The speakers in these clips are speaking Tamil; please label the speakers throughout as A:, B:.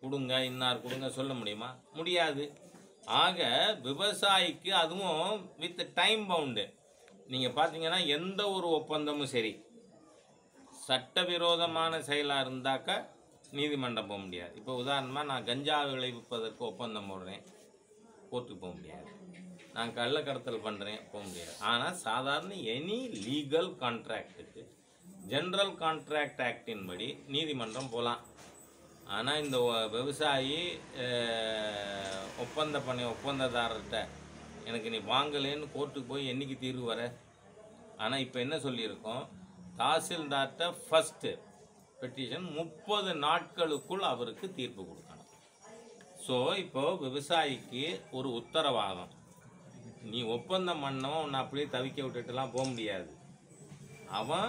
A: கொடுங்க இன்னார் கொடுங்க சொல்ல முடியுமா முடியாது ஆக விவசாயிக்கு அதுவும் வித் டைம் பவுண்டு நீங்கள் பார்த்தீங்கன்னா எந்த ஒரு ஒப்பந்தமும் சரி சட்டவிரோதமான செயலாக இருந்தாக்கா நீதிமன்றம் போக முடியாது இப்போ உதாரணமாக நான் கஞ்சா விளைவிப்பதற்கு ஒப்பந்தம் போடுறேன் கோர்ட்டுக்கு போக முடியாது நான் கள்ளக்கடத்தல் பண்ணுறேன் போக முடியாது ஆனால் சாதாரண எனி லீகல் கான்ட்ராக்டுக்கு ஜென்ரல் கான்ட்ராக்ட் ஆக்டின் படி நீதிமன்றம் போகலாம் ஆனால் இந்த ஒ- விவசாயி அஹ், ஒப்பந்த பண்ணி ஒப்பந்ததாரர்கிட்ட எனக்கு நீ வாங்கலேன்னு கோர்ட்டுக்கு போய் என்னைக்கு தீர்வு வர ஆனால் இப்போ என்ன சொல்லியிருக்கோம் தாசில்தார்கிட்ட ஃபஸ்ட்டு பெட்டிஷன் முப்பது நாட்களுக்குள் அவருக்கு தீர்ப்பு கொடுக்கணும் ஸோ இப்போ விவசாயிக்கு ஒரு உத்தரவாதம் நீ ஒப்பந்தம் பண்ணவன் உன்னை அப்படியே தவிக்க விட்டுட்டுலாம் போக முடியாது அவன்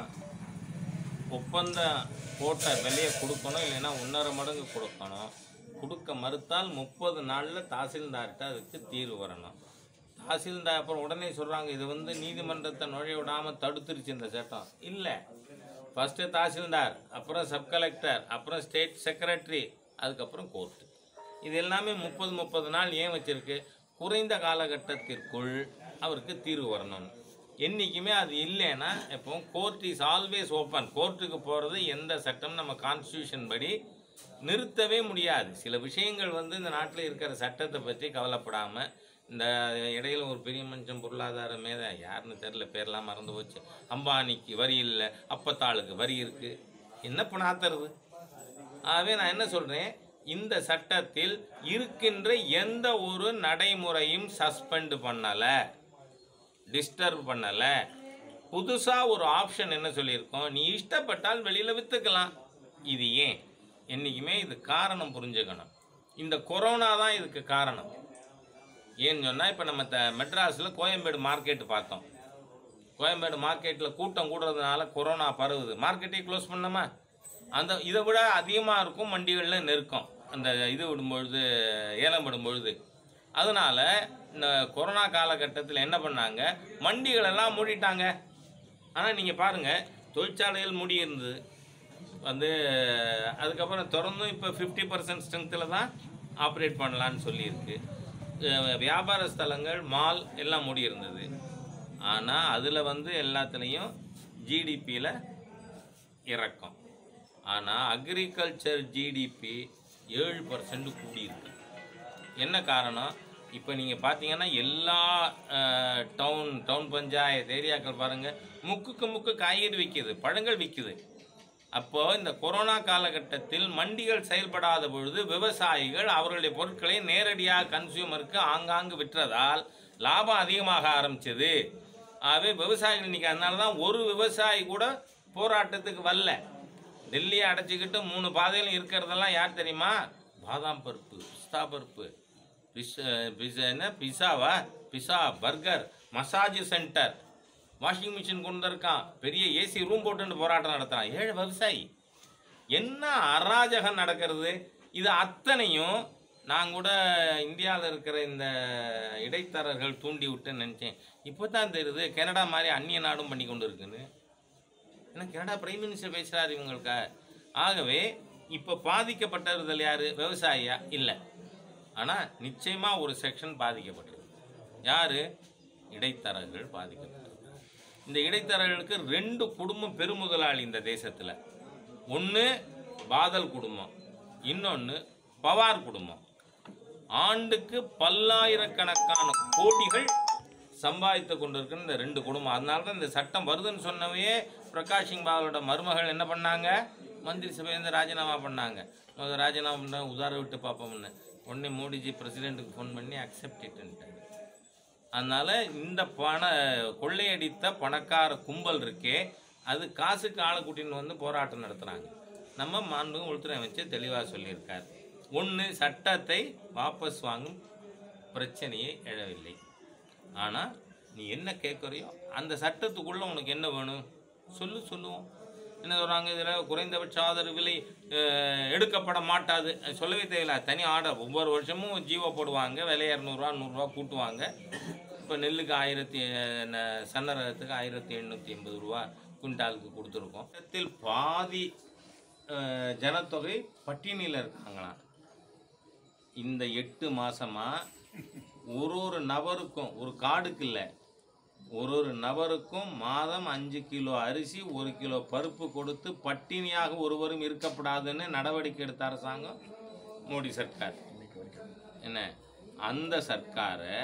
A: ஒப்பந்தம் போட்ட விலையை கொடுக்கணும் இல்லைன்னா ஒன்றரை மடங்கு கொடுக்கணும் கொடுக்க மறுத்தால் முப்பது நாளில் தாசில்தார்கிட்ட அதுக்கு தீர்வு வரணும் தாசில்தார் அப்புறம் உடனே சொல்கிறாங்க இது வந்து நீதிமன்றத்தை நுழைய விடாமல் தடுத்துருச்சு இந்த சட்டம் இல்லை ஃபஸ்ட்டு தாசில்தார் அப்புறம் சப் கலெக்டர் அப்புறம் ஸ்டேட் செக்ரட்டரி அதுக்கப்புறம் கோர்ட்டு இது எல்லாமே முப்பது முப்பது நாள் ஏன் வச்சிருக்கு குறைந்த காலகட்டத்திற்குள் அவருக்கு தீர்வு வரணும் என்றைக்குமே அது இல்லைன்னா இப்போ கோர்ட் இஸ் ஆல்வேஸ் ஓப்பன் கோர்ட்டுக்கு போகிறது எந்த சட்டம் நம்ம கான்ஸ்டியூஷன் படி நிறுத்தவே முடியாது சில விஷயங்கள் வந்து இந்த நாட்டில் இருக்கிற சட்டத்தை பற்றி கவலைப்படாமல் இந்த இடையில ஒரு பெரிய மனுஷன் பொருளாதார மேத யாருன்னு தெரில பேர்லாம் மறந்து போச்சு அம்பானிக்கு வரி இல்லை அப்பத்தாளுக்கு வரி இருக்குது என்ன பண்ணாத்துறது ஆகவே நான் என்ன சொல்கிறேன் இந்த சட்டத்தில் இருக்கின்ற எந்த ஒரு நடைமுறையும் சஸ்பெண்ட் பண்ணலை டிஸ்டர்ப் பண்ணலை புதுசாக ஒரு ஆப்ஷன் என்ன சொல்லியிருக்கோம் நீ இஷ்டப்பட்டால் வெளியில் விற்றுக்கலாம் இது ஏன் என்றைக்குமே இது காரணம் புரிஞ்சுக்கணும் இந்த கொரோனா தான் இதுக்கு காரணம் ஏன்னு சொன்னால் இப்போ நம்ம த மெட்ராஸில் கோயம்பேடு மார்க்கெட்டு பார்த்தோம் கோயம்பேடு மார்க்கெட்டில் கூட்டம் கூடுறதுனால கொரோனா பரவுது மார்க்கெட்டே க்ளோஸ் பண்ணோமா அந்த இதை விட அதிகமாக இருக்கும் வண்டிகளில் நெருக்கம் அந்த இது விடும்பொழுது ஏலம் விடும்பொழுது அதனால் இந்த கொரோனா காலகட்டத்தில் என்ன பண்ணாங்க மண்டிகளெல்லாம் மூடிட்டாங்க ஆனால் நீங்கள் பாருங்கள் தொழிற்சாலைகள் மூடி இருந்தது வந்து அதுக்கப்புறம் திறந்தும் இப்போ ஃபிஃப்டி பர்சன்ட் ஸ்ட்ரென்த்தில் தான் ஆப்ரேட் பண்ணலான்னு சொல்லியிருக்கு அஹ் வியாபார ஸ்தலங்கள் மால் எல்லாம் மூடி இருந்தது ஆனால் அதில் வந்து எல்லாத்துலேயும் ஜிடிபியில் இறக்கம் ஆனால் அக்ரிகல்ச்சர் ஜிடிபி ஏழு பர்சன்ட் கூடியிருக்கு என்ன காரணம் இப்போ நீங்கள் பார்த்தீங்கன்னா எல்லா டவுன் டவுன் பஞ்சாயத்து ஏரியாக்கள் பாருங்கள் முக்குக்கு முக்கு காய்கறி விற்கிது பழங்கள் விற்கிது அப்போ இந்த கொரோனா காலகட்டத்தில் மண்டிகள் செயல்படாத பொழுது விவசாயிகள் அவர்களுடைய பொருட்களை நேரடியாக கன்சியூமருக்கு ஆங்காங்கு விற்றதால் லாபம் அதிகமாக ஆரம்பிச்சது ஆகவே விவசாயிகள் இன்னைக்கு அதனால தான் ஒரு விவசாயி கூட போராட்டத்துக்கு வரல டெல்லியை அடைச்சிக்கிட்டு மூணு பாதையிலும் இருக்கிறதெல்லாம் யார் தெரியுமா பாதாம் பருப்பு பிஸ்தா பருப்பு பிஸ் பிஸ் என்ன பிஸாவா pizza burger massage centre washing machine கொண்டு வந்திருக்கான் பெரிய ஏசி ரூம் போட்டுன்னு போராட்டம் நடத்துறான் ஏழை விவசாயி என்ன அராஜகம் நடக்கிறது இது அத்தனையும் நான் கூட இந்தியாவில் இருக்கிற இந்த இடைத்தரகர்கள் தூண்டி விட்டுன்னு நினச்சேன் இப்போ தான் தெரியுது கனடா மாதிரி அந்நிய நாடும் பண்ணி கொண்டு இருக்குன்னு ஏன்னா கனடா பிரைம் மினிஸ்டர் பேசுகிறார் இவங்களுக்கு ஆகவே இப்போ பாதிக்கப்பட்டவர்கள் யார் விவசாயியா இல்லை ஆனால் நிச்சயமாக ஒரு செக்ஷன் பாதிக்கப்பட்டது யார் இடைத்தரகர்கள் பாதிக்கப்பட்டது இந்த இடைத்தரகர்களுக்கு ரெண்டு குடும்பம் பெருமுதலாளி இந்த தேசத்தில் ஒன்று பாதல் குடும்பம் இன்னொன்று பவார் குடும்பம் ஆண்டுக்கு பல்லாயிரக்கணக்கான கோடிகள் சம்பாதித்து கொண்டிருக்கிற இந்த ரெண்டு குடும்பம் அதனால தான் இந்த சட்டம் வருதுன்னு சொன்னவே பிரகாஷ் சிங் பாதலோட மருமகள் என்ன பண்ணாங்க மந்திரி சபையிலேருந்து ராஜினாமா பண்ணாங்க முதல்ல ராஜினாமா பண்ண உதார விட்டு பார்ப்போம்னு உடனே மோடிஜி பிரசிடெண்ட்டுக்கு ஃபோன் பண்ணி அக்செப்ட் இட்டுன்ட்டாரு அதனால இந்த பண கொள்ளையடித்த பணக்கார கும்பல் இருக்கே அது காசுக்கு ஆளை கூட்டின்னு வந்து போராட்டம் நடத்துகிறாங்க நம்ம மாண்பு உள்துறை அமைச்சர் தெளிவாக சொல்லியிருக்கார் ஒன்று சட்டத்தை வாபஸ் வாங்கும் பிரச்சனையே எழவில்லை ஆனால் நீ என்ன கேட்குறியோ அந்த சட்டத்துக்குள்ளே உனக்கு என்ன வேணும் சொல்லு சொல்லுவோம் என்ன சொல்கிறாங்க இதில் குறைந்தபட்ச ஆதரவு விலை அஹ், எடுக்கப்பட மாட்டாது அது சொல்லவே தேவையில்ல தனி ஆர்டர் ஒவ்வொரு வருஷமும் ஜீவோ போடுவாங்க விலை இரநூறுவா நூறுரூவா கூட்டுவாங்க இப்போ நெல்லுக்கு ஆயிரத்தி ந- சன்ன ரகத்துக்கு ஆயிரத்தி எண்ணூற்றி எண்பது ரூபா குவிண்டாலுக்கு கொடுத்துருக்கோம் இடத்தில் பாதி அஹ், ஜனத்தொகை பட்டியலில் இருக்காங்களாம் இந்த எட்டு மாசமா ஒரு ஒரு நபருக்கும் ஒரு கார்டுக்கு இல்லை ஒரு ஒரு நபருக்கும் மாதம் அஞ்சு கிலோ அரிசி ஒரு கிலோ பருப்பு கொடுத்து பட்டினியாக ஒருவரும் இருக்கப்படாதுன்னு நடவடிக்கை எடுத்த அரசாங்கம் மோடி சர்க்கார் என்ன அந்த சர்க்காரை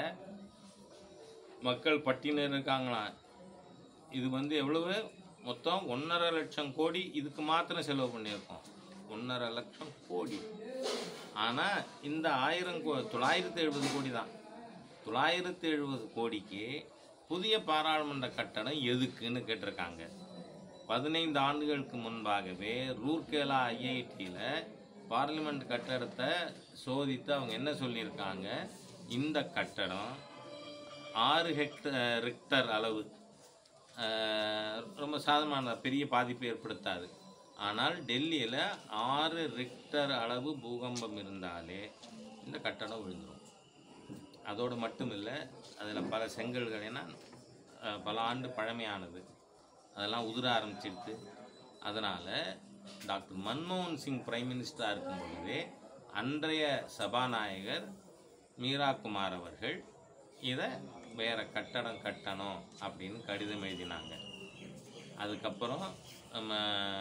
A: மக்கள் பட்டியலில் இருக்காங்களாம் இது வந்து எவ்வளவு மொத்தம் ஒன்றரை லட்சம் கோடி இதுக்கு மாத்திரம் செலவு பண்ணியிருக்கோம் ஒன்றரை லட்சம் கோடி ஆனால் இந்த ஆயிரம் கோ தொள்ளாயிரத்தி எழுபது கோடி தான் தொள்ளாயிரத்தி எழுபது கோடிக்கு புதிய பாராளுமன்ற கட்டடம் எதுக்குன்னு கேட்டிருக்காங்க பதினைந்து ஆண்டுகளுக்கு முன்பாகவே ரூர்கேலா ஐஐடியில் பார்லிமெண்ட் கட்டடத்தை சோதித்து அவங்க என்ன சொல்லியிருக்காங்க இந்த கட்டடம் ஆறு ஹெக்டர் ரிக்டர் அளவு அஹ், ரொம்ப சாதாரணமான பெரிய பாதிப்பு ஏற்படுத்தாது ஆனால் டெல்லியில் ஆறு ரிக்டர் அளவு பூகம்பம் இருந்தாலே இந்த கட்டடம் விழுந்துடும் அதோடு மட்டும் இல்லை அதில் பல செங்கல்கள் ஏன்னா அஹ், பல ஆண்டு பழமையானது அதெல்லாம் உதிர ஆரம்பிச்சிடுது அதனால் டாக்டர் மன்மோகன் சிங் பிரைம் மினிஸ்டராக இருக்கும் பொழுதே அன்றைய சபாநாயகர் மீரா குமார் அவர்கள் இதை வேற கட்டடம் கட்டணும் அப்படின்னு கடிதம் எழுதினாங்க அதுக்கப்புறம் நம்ம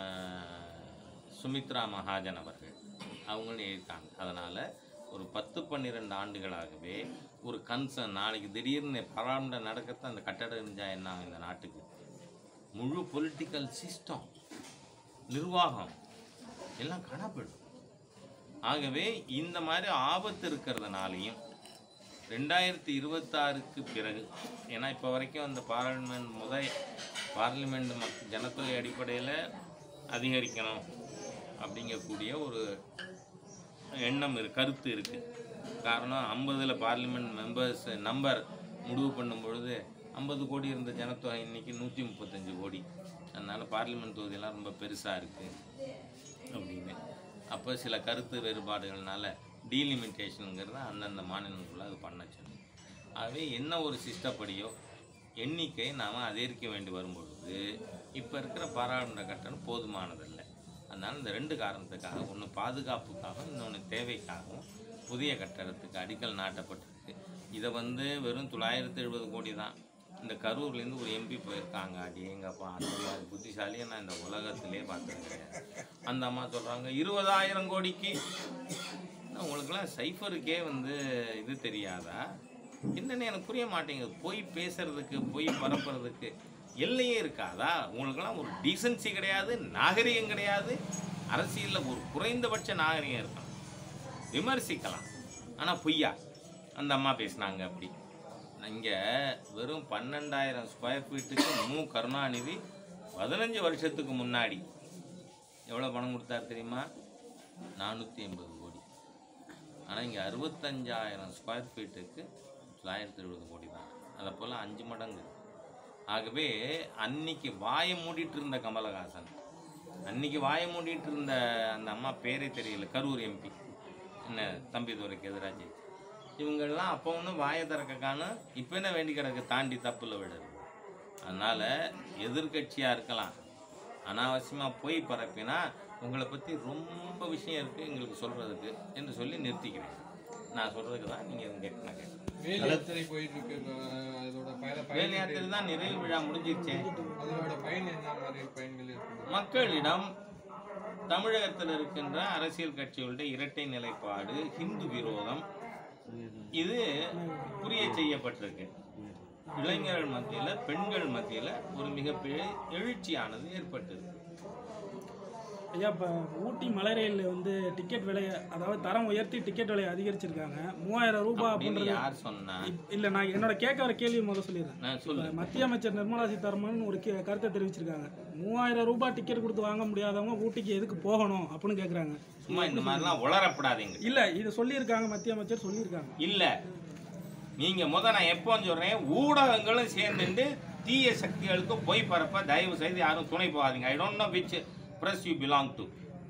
A: சுமித்ரா மகாஜன் அவர்கள் அவங்களும் எழுதிட்டாங்க அதனால் ஒரு பத்து பன்னிரெண்டு ஆண்டுகளாகவே ஒரு கன்சர்ன் நாளைக்கு திடீர்னு பாராளுமன்றம் நடக்கத்தான் அந்த கட்டடம் இருந்தால் என்ன ஆகும் இந்த நாட்டுக்கு முழு பொலிட்டிக்கல் சிஸ்டம் நிர்வாகம் எல்லாம் காணப்படும் ஆகவே இந்த மாதிரி ஆபத்து இருக்கிறதுனாலையும் ரெண்டாயிரத்தி இருபத்தாறுக்கு பிறகு ஏன்னா இப்போ வரைக்கும் அந்த பார்லிமெண்ட் முத பார்லிமெண்ட் மக் ஜனத்தொகை அடிப்படையில் அதிகரிக்கணும் அப்படிங்கக்கூடிய ஒரு எண்ணம் இரு கருத்து இருக்குது காரணம் ஐம்பதில் பார்லிமெண்ட் மெம்பர்ஸ் நம்பர் முடிவு பண்ணும் பொழுது ஐம்பது கோடி இருந்த ஜனத்தொகை இன்னைக்கு நூற்றி முப்பத்தஞ்சு கோடி அதனால் பார்லிமெண்ட் தொகுதியெல்லாம் ரொம்ப பெருசாக இருக்குது அப்படின்னு அப்போ சில கருத்து வேறுபாடுகள்னால டீலிமிட்டேஷனுங்கிறத அந்தந்த மாநிலங்களுக்குள்ள அது பண்ண சொல்லி ஆகவே என்ன ஒரு சிஸ்டப்படியோ எண்ணிக்கை நாம் அதிகரிக்க வேண்டி வரும்பொழுது இப்போ இருக்கிற பாராளுமன்ற கட்டணம் போதுமானதில்லை அதனால் இந்த ரெண்டு காரணத்துக்காக ஒன்று பாதுகாப்புக்காகவும் இன்னொன்று தேவைக்காகவும் புதிய கட்டடத்துக்கு அடிக்கல் நாட்டப்பட்டிருக்கு இதை வந்து வெறும் தொள்ளாயிரத்தி எழுபது கோடி தான் இந்த கரூர்லேருந்து ஒரு எம்பி போயிருக்காங்க அடி எங்கப்பா அந்த மாதிரி புத்திசாலியை நான் இந்த உலகத்திலே பார்த்துருக்கேன் அந்த அம்மா சொல்கிறாங்க இருபதாயிரம் கோடிக்கு நான் உங்களுக்கெல்லாம் சைஃபருக்கே வந்து இது தெரியாதா என்னன்னு எனக்கு புரிய மாட்டேங்குது பொய் பேசுறதுக்கு பொய் பரப்புறதுக்கு எல்லையே இருக்காதா உங்களுக்கெல்லாம் ஒரு டீசன்சி கிடையாது நாகரிகம் கிடையாது அரசியலில் ஒரு குறைந்தபட்ச நாகரிகம் இருக்கணும் விமர்சிக்கலாம் ஆனால் பொய்யா அந்த அம்மா பேசினாங்க அப்படி இங்கே வெறும் பன்னெண்டாயிரம் ஸ்கொயர் ஃபீட்டுக்கு மு கருணாநிதி பதினஞ்சு வருஷத்துக்கு முன்னாடி எவ்வளோ பணம் கொடுத்தாரு தெரியுமா நானூற்றி எண்பது கோடி ஆனால் இங்கே அறுபத்தஞ்சாயிரம் ஸ்கொயர் ஃபீட்டுக்கு தொள்ளாயிரத்தி எழுபது கோடி தான் அதை போல் அஞ்சு மடங்கு ஆகவே அன்னைக்கு வாயை மூடிட்டு இருந்த கமலஹாசன் அன்னைக்கு வாயை மூடிட்டு இருந்த அந்த அம்மா பேரே தெரியல கரூர் எம்பி என்ன தம்பிதுரைக்கு எதிராக ஜெயிச்சு இவங்கெல்லாம் அப்போ ஒன்றும் வாயை திறக்க காணும் இப்போ என்ன வேண்டி கிடக்கு தாண்டி தப்புல விடுறது அதனால் எதிர்க்கட்சியாக இருக்கலாம் அனாவசியமாக போய் பரப்பினா உங்களை பற்றி ரொம்ப விஷயம் இருக்குது எங்களுக்கு சொல்கிறதுக்கு என்று சொல்லி நிறுத்திக்கிறேன் நான் சொல்கிறதுக்கு தான் நீங்கள் கேட்கணும் கேட்கணும்
B: வேலி யாத்திரை போயிட்டு இருக்கு இப்ப, அதோட பயண பயன்
A: வேலை யாத்திரை தான் நிறைவு விழா முடிஞ்சிருச்சே
B: அதோட பயன் என்ன மாதிரி பயன்கள் இருக்குது
A: மக்களிடம் தமிழகத்தில் இருக்கின்ற அரசியல் கட்சிகளுடைய இரட்டை நிலைப்பாடு ஹிந்து விரோதம் இது புரிய செய்யப்பட்டிருக்கு இளைஞர்கள் மத்தியில் பெண்கள் மத்தியில் ஒரு மிகப்பெரிய எழுச்சியானது ஏற்பட்டது
C: ஐயா இப்போ ஊட்டி மலை ரயிலில் வந்து டிக்கெட் விலையை அதாவது தரம் உயர்த்தி டிக்கெட் விலையை அதிகரிச்சிருக்காங்க மூவாயிரம் ரூபாய்
A: அப்படின்னு
C: அப்படின்றது
A: யார் சொன்னா
C: இப்- இல்ல நான் என்னோட கேட்க வர கேள்வி முதல்ல சொல்லிடுறேன்
A: நான் சொல்லு
C: இப்ப மத்திய அமைச்சர் நிர்மலா சீதாராமன் ஒரு கே- கருத்தை தெரிவிச்சிருக்காங்க மூவாயிரம் ரூபாய் டிக்கெட் கொடுத்து வாங்க முடியாதவங்க ஊட்டிக்கு எதுக்கு போகணும் அப்படின்னு கேக்குறாங்க
A: சும்மா இந்த மாதிரிலாம் உளரப்படாதீங்க
C: இல்ல இது சொல்லியிருக்காங்க மத்திய அமைச்சர் சொல்லியிருக்காங்க
A: இல்ல நீங்க முத நான் எப்போ சொல்றேன் ஊடகங்களும் சேர்ந்துட்டு தீய சக்திகளுக்கு போய் பரப்ப தயவு செய்து யாரும் துணை போகாதீங்க I don't know which press you belong to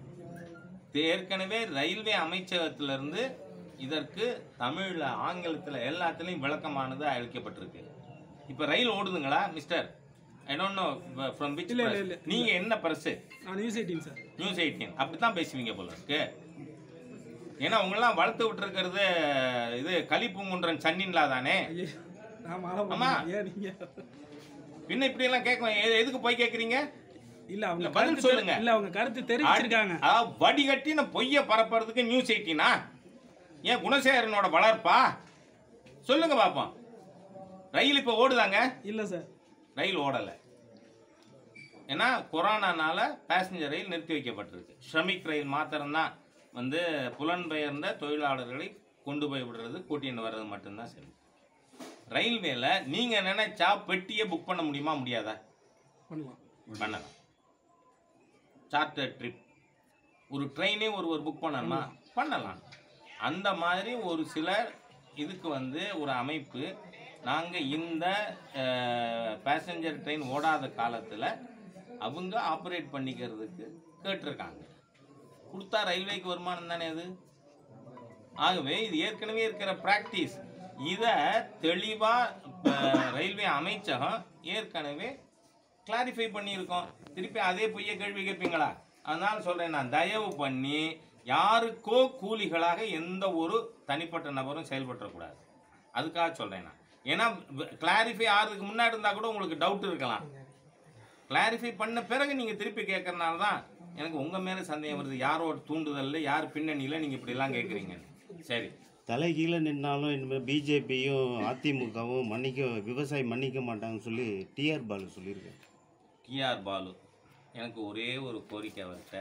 A: ஏற்கனவே ரயில்வே அமைச்சகத்திலிருந்து இதற்கு தமிழ்ல ஆங்கிலத்துல எல்லாத்துலயும் விளக்கமானது அளிக்கப்பட்டிருக்கு இப்ப ரயில் ஓடுதுங்களா mister I don't know from which
C: இல்ல, இல்ல, இல்ல.
A: நீங்க என்ன பிரஸ்
C: நான் news eighteen sir
A: news eighteen அப்படித்தான் பேசுவீங்க போல இருக்கு ஏன்னா உங்களெல்லாம் வளர்த்து விட்டுருக்கிறது இது களிப்புங்குன்றன் சன்னின்லா தானே
C: ஐயே, நான் மாலை
A: ஆமா.
C: போடுறேன். ஏன் நீங்க
A: பின்ன இப்படி எல்லாம் கேட்க எதுக்கு போய் கேட்குறீங்க
C: இல்ல அவங்க
A: இல்ல, பதில்
C: கருத்து
A: சொல்லுங்க.
C: தெரி- இல்ல அவங்க கருத்து தெரிவிச்சிருக்காங்க
A: அதாவது வடிகட்டின பொய்ய பரப்புறதுக்கு நியூஸ் எயிட்டினா ஏன் குணசேகரனோட வளர்ப்பா சொல்லுங்க பாப்போம் ரயில் இப்போ ஓடுதாங்க
C: இல்ல சார்
A: ரயில் ஓடலை ஏன்னா கொரோனானால பேசஞ்சர் ரயில் நிறுத்தி வைக்கப்பட்டிருக்கு ஷ்ரமிக் ரயில் மாத்திரம்தான் வந்து புலன்பெயர்ந்த தொழிலாளர்களை கொண்டு போய் விடுறது கூட்டின்னு வர்றது மட்டும்தான் சரி ரயில்வேல நீங்க நினைச்சா பெட்டியை புக் பண்ண முடியுமா முடியாதா
C: பண்ணலாம்
A: பண்ணலாம் சார்ட்டர் ட்ரிப் ஒரு ட்ரெயினே ஒரு ஒரு புக் பண்ணணுமா பண்ணலாம் அந்த மாதிரி ஒரு சிலர் இதுக்கு வந்து ஒரு அமைப்பு நாங்கள் இந்த பேசஞ்சர் ட்ரெயின் ஓடாத காலத்தில் அவங்க ஆப்ரேட் பண்ணிக்கிறதுக்கு கேட்டிருக்காங்க கொடுத்தா ரயில்வேக்கு வருமானம் தானே அது ஆகவே இது ஏற்கனவே இருக்கிற பிராக்டிஸ் இதை தெளிவாக ரயில்வே அமைச்சகம் ஏற்கனவே கிளாரிஃபை பண்ணியிருக்கோம் திருப்பி அதே பொய்ய கேள்வி கேட்பீங்களா அதனால சொல்கிறேன் நான் தயவு பண்ணி யாருக்கோ கூலிகளாக எந்த ஒரு தனிப்பட்ட நபரும் செயல்பட்டுறக்கூடாது அதுக்காக சொல்கிறேன் நான் ஏன்னா கிளாரிஃபை ஆகிறதுக்கு முன்னாடி இருந்தால் கூட உங்களுக்கு டவுட் இருக்கலாம் கிளாரிஃபை பண்ண பிறகு நீங்கள் திருப்பி கேட்கறனால தான் எனக்கு உங்கள் மேலே சந்தேகம் வருது யாரோட தூண்டுதலில் யார் பின்னணியில் நீங்கள் இப்படிலாம் கேட்குறீங்க சரி
D: தலைகீழ நின்னாலும் இனிமேல் பிஜேபியும் அதிமுகவும் மன்னிக்க விவசாயி மன்னிக்க மாட்டாங்கன்னு சொல்லி டிஆர் பாலு சொல்லியிருக்கேன்
A: டிஆர் பாலு எனக்கு ஒரே ஒரு கோரிக்கை அவர்கிட்ட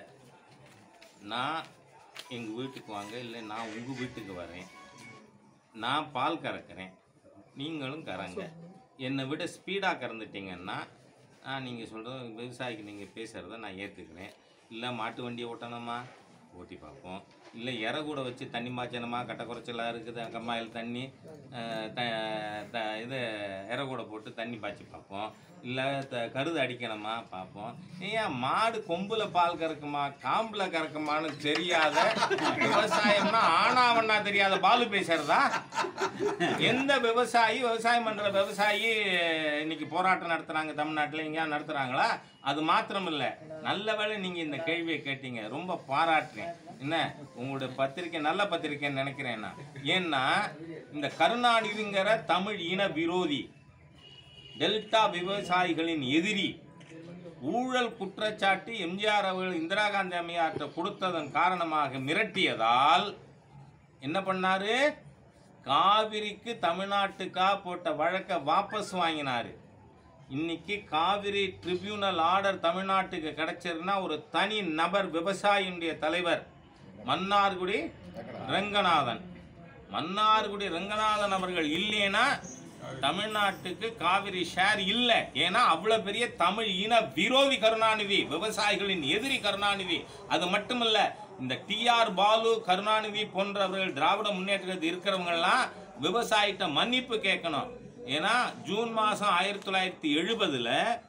A: நான் எங்கள் வீட்டுக்கு வாங்க இல்லை நான் உங்கள் வீட்டுக்கு வரேன் நான் பால் கறக்கிறேன் நீங்களும் கறங்க என்னை விட ஸ்பீடாக கறந்துட்டீங்கன்னா நீங்கள் சொல்கிறது விவசாயிக்கு நீங்கள் பேசுகிறத நான் ஏற்றுக்கிறேன் இல்லை மாட்டு வண்டியை ஓட்டணுமா ஓட்டி பார்ப்போம் இல்லை இற கூட வச்சு தண்ணி மாய்ச்சணுமா கட்ட குறைச்சலாக இருக்குது கம்மாயில் தண்ணி அஹ், த த இது இற கூட போட்டு தண்ணி பாய்ச்சி பார்ப்போம் இல்லை த கருது அடிக்கணுமா பார்ப்போம் ஏன் மாடு கொம்புல பால் கறக்குமா காம்புல கறக்குமான்னு தெரியாத விவசாயம்னா ஆனாவண்ணா தெரியாத பாலு பேசுறதா எந்த விவசாயி விவசாயம் பண்ற விவசாயி இன்னைக்கு போராட்டம் நடத்துறாங்க தமிழ்நாட்டில் எங்கேயா நடத்துறாங்களா அது மாத்திரம் இல்ல நல்ல வேளை நீங்க இந்த கேள்வியை கேட்டீங்க ரொம்ப பாராட்டுறேன் என்ன உங்களுடைய பத்திரிக்கை நல்ல பத்திரிக்கைன்னு நினைக்கிறேன் நான் ஏன்னா இந்த கருணாநிதிங்கிற தமிழ் இன விரோதி டெல்டா விவசாயிகளின் எதிரி ஊழல் குற்றச்சாட்டு எம்ஜிஆர் அவர்கள் இந்திரா காந்தி அம்மையார்ட்ட கொடுத்ததன் காரணமாக மிரட்டியதால் என்ன பண்ணாரு காவிரிக்கு தமிழ்நாட்டுக்கா போட்ட வழக்கை வாபஸ் வாங்கினாரு இன்னைக்கு காவிரி ட்ரிபியூனல் ஆர்டர் தமிழ்நாட்டுக்கு கிடைச்சிருந்தா ஒரு தனி நபர் விவசாயியுடைய தலைவர் மன்னார்குடி ரங்கநாதன் மன்னார்குடி ரங்கநாதன் அவர்கள் இல்லைன்னா தமிழ்நாட்டுக்கு காவிரி ஷேர் இல்லை ஏன்னா அவ்வளவு பெரிய தமிழ் இன விரோதி கருணாநிதி விவசாயிகளின் எதிரி கருணாநிதி அது மட்டுமல்ல இந்த டிஆர் பாலு கருணாநிதி போன்றவர்கள் திராவிட முன்னேற்றத்தில் இருக்கிறவங்கெல்லாம் விவசாயிட்ட மன்னிப்பு கேட்கணும் ஏன்னா ஜூன் மாதம் ஆயிரத்தி தொள்ளாயிரத்தி எழுபதுல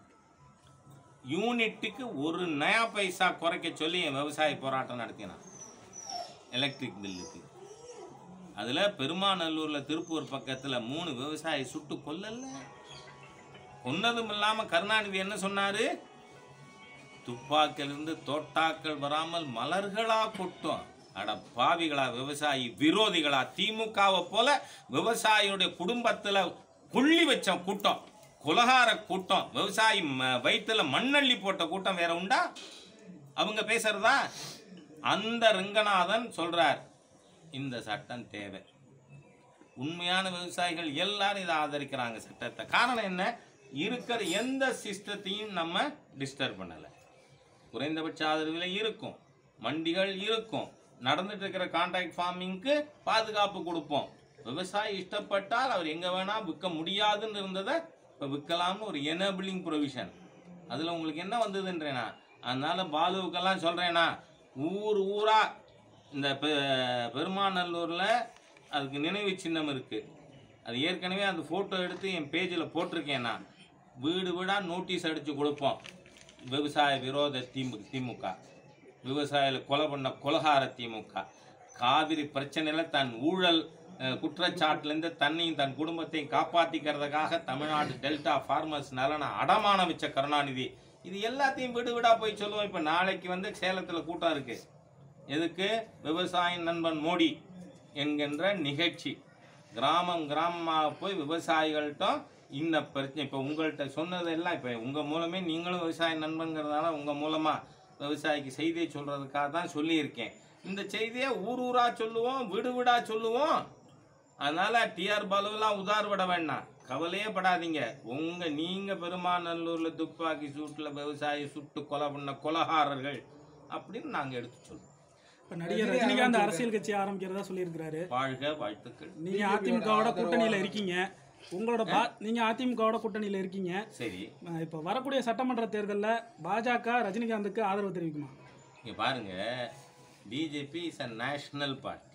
A: யூனிட்டுக்கு ஒரு நயா பைசா குறைக்க சொல்லி என் விவசாய போராட்டம் நடத்தினான் எலக்ட்ரிக் பில்லுக்கு அதில் பெருமாநல்லூரில் திருப்பூர் பக்கத்தில் மூணு விவசாயி சுட்டு கொல்லல கொன்னதும் இல்லாமல் கருணாநிதி என்ன சொன்னார் துப்பாக்கிலிருந்து தோட்டாக்கள் வராமல் மலர்களா கொட்டும் அட பாவிகளா விவசாயி விரோதிகளா திமுகவை போல விவசாயியுடைய குடும்பத்துல கொள்ளி வச்ச கூட்டம் குலகார கூட்டம் விவசாயி ம- வயித்துல மண்ணள்ளி போட்ட கூட்டம் வேற உண்டா அவங்க பேசுறதா அந்த ரங்கநாதன் சொல்றார் இந்த சட்டம் தேவை உண்மையான விவசாயிகள் எல்லாரும் இதை ஆதரிக்கிறாங்க சட்டத்தை காரணம் என்ன இருக்கிற எந்த சிஸ்டத்தையும் நம்ம டிஸ்டர்ப் பண்ணலை குறைந்தபட்ச ஆதரவு இருக்கும் மண்டிகள் இருக்கும் நடந்துட்டு இருக்கிற கான்ட்ராக்ட் ஃபார்மிங்க்கு பாதுகாப்பு கொடுப்போம் விவசாயி இஷ்டப்பட்டால் அவர் எங்க வேணா விற்க முடியாதுன்னு இருந்ததை இப்போ விற்கலாம்னு ஒரு எனபிளிங் ப்ரொவிஷன் அதில் உங்களுக்கு என்ன வந்ததுன்றேனா அதனால பாலுவுக்கெல்லாம் சொல்றேனா ஊர் ஊரா இந்த பெ- பெருமாநல்லூர்ல அதுக்கு நினைவு சின்னம் இருக்கு அது ஏற்கனவே அந்த ஃபோட்டோ எடுத்து என் பேஜில் போட்டிருக்கேன் நான் வீடு வீடாக நோட்டீஸ் அடித்து கொடுப்போம் விவசாய விரோத திமு திமுக விவசாயில கொலை பண்ண கொலகார திமுக காவிரி பிரச்சனையில் தன் ஊழல் அஹ், குற்றச்சாட்டுலேருந்து தன்னையும் தன் குடும்பத்தையும் காப்பாற்றிக்கிறதுக்காக தமிழ்நாடு டெல்டா ஃபார்மர்ஸ் நலனை அடமான வச்ச கருணாநிதி இது எல்லாத்தையும் வீடு வீடா போய் சொல்லுவோம் இப்போ நாளைக்கு வந்து சேலத்தில் கூட்டம் இருக்கு எதுக்கு விவசாய நண்பன் மோடி என்கின்ற நிகழ்ச்சி கிராமம் கிராமமாக போய் விவசாயிகள்கிட்ட இந்த பிரச்சனை இப்போ உங்கள்கிட்ட சொன்னதெல்லாம் இப்போ உங்கள் மூலமே நீங்களும் விவசாய நண்பங்கிறதால உங்கள் மூலமாக விவசாயிக்கு செய்தியை சொல்கிறதுக்காக தான் சொல்லியிருக்கேன் இந்த செய்தியை ஊர் ஊராக சொல்லுவோம் வீடு வீடாக சொல்லுவோம் அதனால டிஆர் பாலுவெல்லாம் உதார் விட வேண்டாம் கவலையே படாதீங்க உங்க நீங்க பெருமாநல்லூர்ல துப்பாக்கி சூட்டுல விவசாயி சுட்டு கொலை பண்ண கொலகாரர்கள் அப்படின்னு நாங்க எடுத்து சொல்லுவோம்
C: இப்போ நடிகர் ரஜினிகாந்த் அரசியல் கட்சி ஆரம்பிக்கிறதா சொல்லியிருக்கிறாரு
A: வாழ்க வாழ்த்துக்கள்
C: நீங்க அதிமுகவோட கூட்டணியில இருக்கீங்க உங்களோட பா நீங்க அதிமுகவோட கூட்டணியில இருக்கீங்க
A: சரி
C: அஹ் இப்போ வரக்கூடிய சட்டமன்ற தேர்தலில் பாஜக ரஜினிகாந்துக்கு ஆதரவு தெரிவிக்குமா
A: இங்க பாருங்க BJP is a national party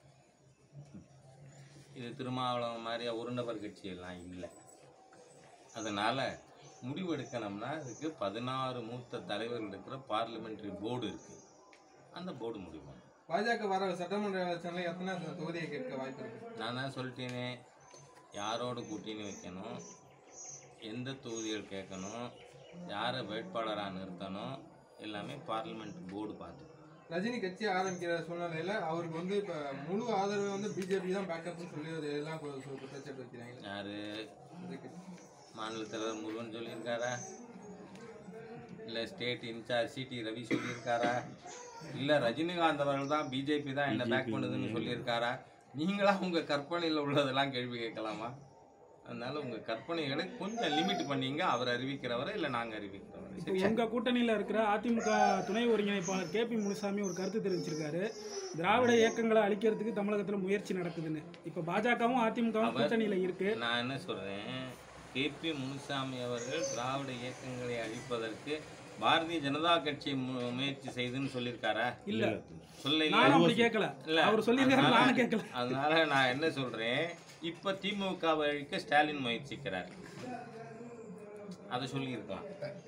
A: இது திருமாவளவன் மாதிரி உருண்டவர் கட்சி எல்லாம் இல்லை அதனால முடிவு எடுக்கணும்னா இதுக்கு பதினாறு மூத்த தலைவர்கள் இருக்கிற பார்லிமெண்ட்ரி போர்டு இருக்கு அந்த போர்டு முடிவு பண்ணும்.
B: பாஜக வர சட்டமன்ற எலெக்ஷன்ல எத்தனை தொகுதியை கேட்க வாய்ப்பு இருக்கு
A: நான் தான் சொல்லிட்டேனே யாரோட கூட்டணி வைக்கணும் எந்த தொகுதிகள் கேட்கணும் யாரை வேட்பாளராக நிறுத்தணும் எல்லாமே பார்லிமெண்ட் போர்டு பார்த்து
B: ரஜினி கட்சி ஆரம்பிக்கிற சூழ்நிலையில அவருக்கு வந்து இப்ப முழு ஆதரவு வந்து பிஜேபி தான் பேக்கப்னு சொல்லி ஒரு எல்லாம் கு- கு- குற்றச்சாட்டு வைக்கிறாங்க
A: யார்
B: இந்த கட்சி.
A: மாநில தலைவர் முருகன் சொல்லியிருக்காரா இல்லை ஸ்டேட் இன்சார்ஜ் சிடி ரவி சொல்லியிருக்காரா இல்லை ரஜினிகாந்த் அவர்கள் தான் பிஜேபி தான் என்ன பேக் பண்ணுதுன்னு சொல்லியிருக்காரா நீங்களா உங்கள் கற்பனையில் உள்ளதெல்லாம் கேள்வி கேட்கலாமா அதனால உங்கள் கற்பனைகளை கொஞ்சம் லிமிட் பண்ணீங்க அவர் அறிவிக்கிறவரை இல்லை நாங்கள் அறிவிக்கிறவரை
C: இப்போ
A: சரியா
C: உங்க கூட்டணியில இருக்கிற அதிமுக துணை ஒருங்கிணைப்பாளர் கே பி முனுசாமி ஒரு கருத்து தெரிவிச்சிருக்காரு திராவிட இயக்கங்களை அழிக்கிறதுக்கு தமிழகத்துல முயற்சி நடக்குதுன்னு இப்போ பாஜகவும் அதிமுகவும் கூட்டணியில இருக்கு
A: நான் என்ன சொல்கிறேன் கேபி முனுசாமி அவர்கள் திராவிட இயக்கங்களை அழிப்பதற்கு பாரதிய ஜனதா கட்சி மு- முயற்சி செய்துன்னு சொல்லியிருக்காரா
C: இல்ல
A: சொல்ல
C: நானும் அப்படி கேட்கல
A: இல்ல
C: அவர் சொல்லியிருக்காரு
A: அதனால-
C: நானும் கேட்கல
A: அதனால நான் என்ன சொல்றேன் இப்ப திமுக அழிக்க ஸ்டாலின் முயற்சிக்கிறார் அதை சொல்லியிருக்கலாம்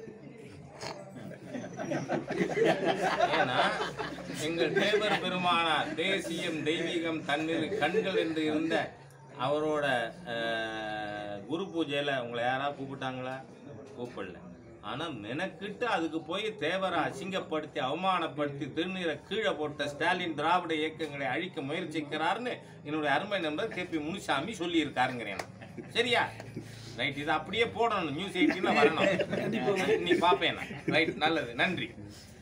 A: ஏன்னா எங்கள் தேவர் பெருமானார் தேசியம் தெய்வீகம் தன்னிரு கண்கள் என்று இருந்த அவரோட அஹ், குரு பூஜையில உங்களை யாராவது கூப்பிட்டாங்களா கூப்பிடல ஆனா மெனக்கிட்டு அதுக்கு போய் தேவரை அசிங்கப்படுத்தி அவமானப்படுத்தி திருநீரை கீழே போட்ட ஸ்டாலின் திராவிட இயக்கங்களை அழிக்க முயற்சிக்கிறார்னு என்னுடைய அருமை நண்பர் கே பி முனுசாமி சொல்லியிருக்காருங்கிறேன் நான். சரியா ரைட் இதை அப்படியே போடணும் நியூஸ் எயிட்டின் வரணும் நீ பார்ப்பேன் ரைட் நல்லது நன்றி